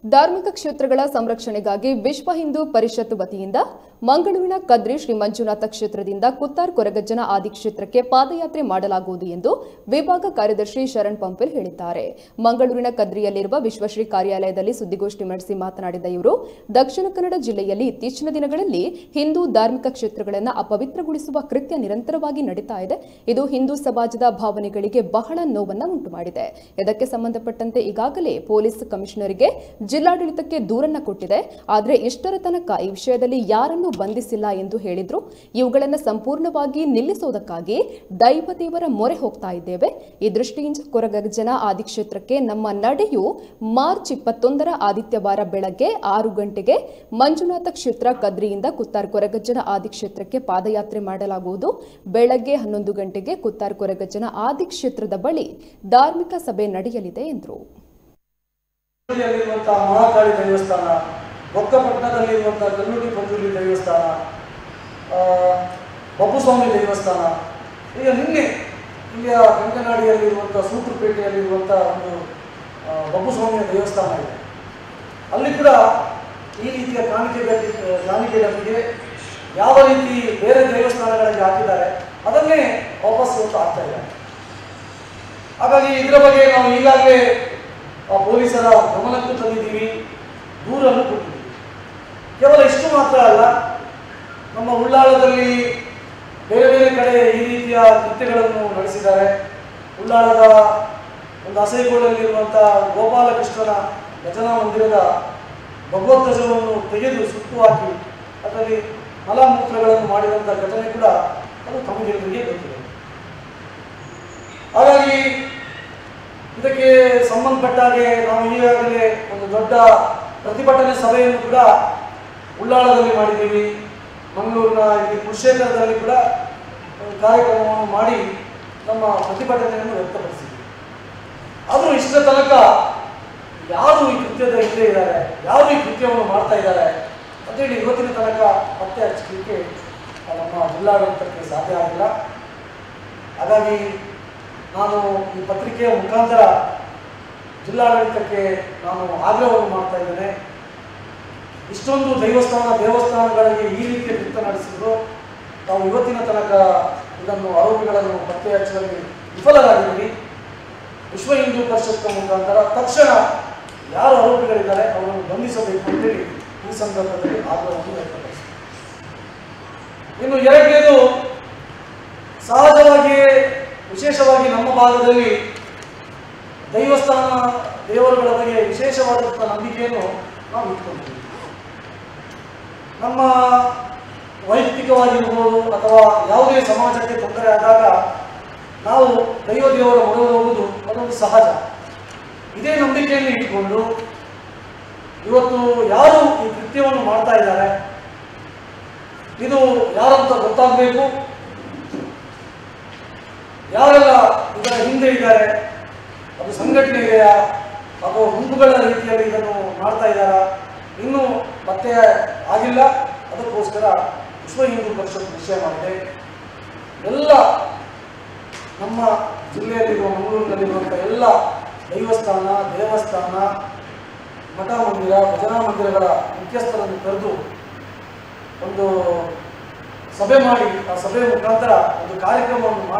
ಧಾರ್ಮಿಕ ಕ್ಷೇತ್ರಗಳ ಸಂರಕ್ಷಣೆಗಾಗಿ ವಿಶ್ವ ಹಿಂದೂ ಪರಿಷತ್ ವತಿಯಿಂದ ಮಂಗಳೂರಿನ ಕದ್ರಿ ಶ್ರೀ ಮಂಜುನಾಥ ಕ್ಷೇತ್ರದಿಂದ ಕುತ್ತಾರ್ ಕೊರಗಜ್ಜನ ಆದಿ ಕ್ಷೇತ್ರಕ್ಕೆ ಪಾದಯಾತ್ರೆ ಮಾಡಲಾಗುವುದು ಎಂದು ವಿಭಾಗ ಕಾರ್ಯದರ್ಶಿ ಶರಣ್ ಪಂಪಿಲ್ ಹೇಳಿದ್ದಾರೆ ಮಂಗಳೂರಿನ ಕದ್ರಿಯಲ್ಲಿರುವ ವಿಶ್ವಶ್ರೀ ಕಾರ್ಯಾಲಯದಲ್ಲಿ ಸುದ್ದಿಗೋಷ್ಠಿ ನಡೆಸಿ ಮಾತನಾಡಿದ ಇವರು ದಕ್ಷಿಣ ಕನ್ನಡ ಜಿಲ್ಲೆಯಲ್ಲಿ ಇತ್ತೀಚಿನ ದಿನಗಳಲ್ಲಿ ಹಿಂದೂ ಧಾರ್ಮಿಕ ಕ್ಷೇತ್ರಗಳನ್ನು ಅಪವಿತ್ರಗೊಳಿಸುವ ಕೃತ್ಯ ನಿರಂತರವಾಗಿ ನಡೀತಾ ಇದೆ ಇದು ಹಿಂದೂ ಸಮಾಜದ ಭಾವನೆಗಳಿಗೆ ಬಹಳ ನೋವನ್ನ ಉಂಟು ಮಾಡಿದೆ ಇದಕ್ಕೆ ಸಂಬಂಧಪಟ್ಟಂತೆ ಈಗಾಗಲೇ ಪೊಲೀಸ್ ಕಮಿಷನರ್ಗೆ ಜಿಲ್ಲಾಡಳಿತಕ್ಕೆ ದೂರನ್ನ ಕೊಟ್ಟಿದೆ ಆದರೆ ಇಷ್ಟರ ತನಕ ಈ ವಿಷಯದಲ್ಲಿ ಯಾರನ್ನೂ ಬಂಧಿಸಿಲ್ಲ ಎಂದು ಹೇಳಿದ್ರು ಇವುಗಳನ್ನು ಸಂಪೂರ್ಣವಾಗಿ ನಿಲ್ಲಿಸುವುದಕ್ಕಾಗಿ ದೈವ ದೇವರ ಮೊರೆ ಹೋಗ್ತಾ ಇದ್ದೇವೆ ಈ ದೃಷ್ಟಿಯಿಂದ ಕೊರಗಜ್ಜನ ಆದಿಕ್ಷೇತ್ರಕ್ಕೆ ನಮ್ಮ ನಡೆಯು ಮಾರ್ಚ್ ಇಪ್ಪತ್ತೊಂದರ ಆದಿತ್ಯವಾರ ಬೆಳಗ್ಗೆ ಆರು ಗಂಟೆಗೆ ಮಂಜುನಾಥ ಕ್ಷೇತ್ರ ಕದ್ರಿಯಿಂದ ಕುತ್ತಾರ್ ಕೊರಗಜ್ಜನ ಆದಿಕ್ಷೇತ್ರಕ್ಕೆ ಪಾದಯಾತ್ರೆ ಮಾಡಲಾಗುವುದು ಬೆಳಗ್ಗೆ ಹನ್ನೊಂದು ಗಂಟೆಗೆ ಕುತ್ತಾರ್ ಕೊರಗಜ್ಜನ ಆದಿಕ್ಷೇತ್ರದ ಬಳಿ ಧಾರ್ಮಿಕ ಸಭೆ ನಡೆಯಲಿದೆ ಎಂದರು ಯಲ್ಲಿರುವಂತಹ ಮಹಾಕಾಳಿ ದೇವಸ್ಥಾನ ಬೊಕ್ಕಪಟ್ಟಣದಲ್ಲಿರುವಂತಹ ಕಲ್ಲುಡಿ ಪಂಜುಲಿ ದೇವಸ್ಥಾನ ಆ, ಬಬ್ಬುಸ್ವಾಮಿ ದೇವಸ್ಥಾನ ಈಗ ನಿನ್ನೆ ಇಲ್ಲಿಯ ಕಂಕನಾಡಿಯಲ್ಲಿರುವಂಥ ಸೂತ್ರಪೇಟೆಯಲ್ಲಿರುವಂಥ ಒಂದು ಆ, ಬಬ್ಬುಸ್ವಾಮಿಯ ದೇವಸ್ಥಾನ ಇದೆ ಅಲ್ಲಿ ಕೂಡ ಈ ರೀತಿಯ ಕಾಣಿಕೆ ಗಟ್ಟಿ ಕಾಣಿಕೆ ಗಟ್ಟಿಗೆ ಯಾವ ರೀತಿ ಬೇರೆ ದೇವಸ್ಥಾನಗಳಿಗೆ ಹಾಕಿದ್ದಾರೆ ಅದನ್ನೇ ವಾಪಸ್ ಇವತ್ತು ಆಗ್ತಾ ಇದ್ದಾರೆ ಹಾಗಾಗಿ ಇದರ ಬಗ್ಗೆ ನಾವು ಈಗಾಗಲೇ ಆ ಪೊಲೀಸರ ಗಮನಕ್ಕೂ ತಂದಿದ್ದೀವಿ ದೂರನ್ನು ಕೊಟ್ಟಿದ್ದೀವಿ ಕೇವಲ ಇಷ್ಟು ಮಾತ್ರ ಅಲ್ಲ ನಮ್ಮ ಉಳ್ಳಾಳದಲ್ಲಿ ಬೇರೆ ಬೇರೆ ಕಡೆ ಈ ರೀತಿಯ ಕೃತ್ಯಗಳನ್ನು ನಡೆಸಿದ್ದಾರೆ ಉಳ್ಳಾಳದ ಒಂದು ಅಸೈಗೋಳಲ್ಲಿರುವಂಥ ಗೋಪಾಲಕೃಷ್ಣನ ಭಜನಾ ಮಂದಿರದ ಭಗವದ್ಧ್ವಜವನ್ನು ತೆಗೆದು ಸುಟ್ಟು ಹಾಕಿ ಅದರಲ್ಲಿ ಮಲಮೂತ್ರಗಳನ್ನು ಮಾಡಿದಂಥ ಘಟನೆ ಕೂಡ ಅದು ತಮಗೆಲ್ಲರಿಗೆ ಗೊತ್ತಿದೆ ಹಾಗಾಗಿ ಇದಕ್ಕೆ ಸಂಬಂಧಪಟ್ಟ ಹಾಗೆ ನಾವು ಈಗಾಗಲೇ ಒಂದು ದೊಡ್ಡ ಪ್ರತಿಭಟನೆ ಸಭೆಯನ್ನು ಕೂಡ ಉಳ್ಳಾಳದಲ್ಲಿ ಮಾಡಿದ್ದೀವಿ ಮಂಗಳೂರಿನ ಇಲ್ಲಿ ಕುರುಕ್ಷೇತ್ರದಲ್ಲಿ ಕೂಡ ಒಂದು ಕಾರ್ಯಕ್ರಮವನ್ನು ಮಾಡಿ ನಮ್ಮ ಪ್ರತಿಭಟನೆಯನ್ನು ವ್ಯಕ್ತಪಡಿಸಿದ್ದೀವಿ ಆದರೂ ಇಷ್ಟರ ತನಕ ಯಾರು ಈ ಕೃತ್ಯದ ಹಿಂದೆ ಇದ್ದಾರೆ ಯಾರು ಈ ಕೃತ್ಯವನ್ನು ಮಾಡ್ತಾ ಇದ್ದಾರೆ ಅಂತೇಳಿ ಇವತ್ತಿನ ತನಕ ಪತ್ತೆ ಹಚ್ಚಲಿಕ್ಕೆ ನಮ್ಮ ಜಿಲ್ಲಾಡಳಿತಕ್ಕೆ ಸಾಧ್ಯ ಆಗಿಲ್ಲ ಹಾಗಾಗಿ ನಾನು ಈ ಪತ್ರಿಕೆಯ ಮುಖಾಂತರ ಜಿಲ್ಲಾಡಳಿತಕ್ಕೆ ನಾನು ಆಗ್ರಹವನ್ನು ಮಾಡ್ತಾ ಇದ್ದೇನೆ ಇಷ್ಟೊಂದು ದೈವಸ್ಥಾನ ದೇವಸ್ಥಾನಗಳಿಗೆ ಈ ರೀತಿಯ ಕೃತ್ಯ ನಡೆಸಿದ್ರು ನಾವು ಇವತ್ತಿನ ತನಕ ಇದನ್ನು ಆರೋಪಿಗಳನ್ನು ಪತ್ತೆ ಹಚ್ಚುವಲ್ಲಿ ವಿಫಲರಾಗಿದ್ದೀವಿ ವಿಶ್ವ ಹಿಂದೂ ಪರಿಷತ್ ಮುಖಾಂತರ ತಕ್ಷಣ ಯಾರು ಆರೋಪಿಗಳಿದ್ದಾರೆ ಅವರನ್ನು ಬಂಧಿಸಬೇಕು ಅಂತೇಳಿ ಈ ಸಂದರ್ಭದಲ್ಲಿ ಆಗ್ರಹವನ್ನು ವ್ಯಕ್ತಪಡಿಸ್ತೀನಿ ಇನ್ನು ಎರಡನೇದು ಸಹಜವಾಗಿಯೇ ವಿಶೇಷವಾಗಿ ನಮ್ಮ ಭಾಗದಲ್ಲಿ ದೈವಸ್ಥಾನ ದೇವರುಗಳ ಬಗ್ಗೆ ವಿಶೇಷವಾದಂಥ ನಂಬಿಕೆಯನ್ನು ನಾವು ಇಟ್ಕೊಂಡಿದ್ದೀವಿ ನಮ್ಮ ವೈಯಕ್ತಿಕವಾಗಿರ್ಬೋದು ಅಥವಾ ಯಾವುದೇ ಸಮಾಜಕ್ಕೆ ತೊಂದರೆ ಆದಾಗ ನಾವು ದೈವ ದೇವರ ಮೊರೆ ಹೋಗುವುದು ಅದೊಂದು ಸಹಜ ಇದೇ ನಂಬಿಕೆಯನ್ನು ಇಟ್ಕೊಂಡು ಇವತ್ತು ಯಾರು ಈ ಕೃತ್ಯವನ್ನು ಮಾಡ್ತಾ ಇದ್ದಾರೆ ಇದು ಯಾರಂತ ಗೊತ್ತಾಗಬೇಕು ಯಾರೆಲ್ಲ ಇದರ ಹಿಂದೆ ಇದ್ದಾರೆ ಅದು ಸಂಘಟನೆ ಇದೆಯಾ ಅಥವಾ ಗುಂಪುಗಳ ರೀತಿಯಲ್ಲಿ ಇದನ್ನು ಮಾಡ್ತಾ ಇದ್ದಾರಾ ಇನ್ನೂ ಪತ್ತೆ ಆಗಿಲ್ಲ ಅದಕ್ಕೋಸ್ಕರ ವಿಶ್ವ ಹಿಂದೂ ಪರಿಷತ್ ವಿಷಯ ಮಾಡಿದೆ ಎಲ್ಲ ನಮ್ಮ ಜಿಲ್ಲೆಯಲ್ಲಿರುವ ಮಂಗಳೂರಿನಲ್ಲಿರುವಂಥ ಎಲ್ಲ ದೈವಸ್ಥಾನ ದೇವಸ್ಥಾನ ಮಠ ಮಂದಿರ ಭಜನಾ ಮಂದಿರಗಳ ಮುಖ್ಯಸ್ಥರನ್ನು ಕರೆದು ಒಂದು ಸಭೆ ಮಾಡಿ ಆ ಸಭೆಯ ಮುಖಾಂತರ ಒಂದು ಕಾರ್ಯಕ್ರಮವನ್ನು ಮಾಡಿ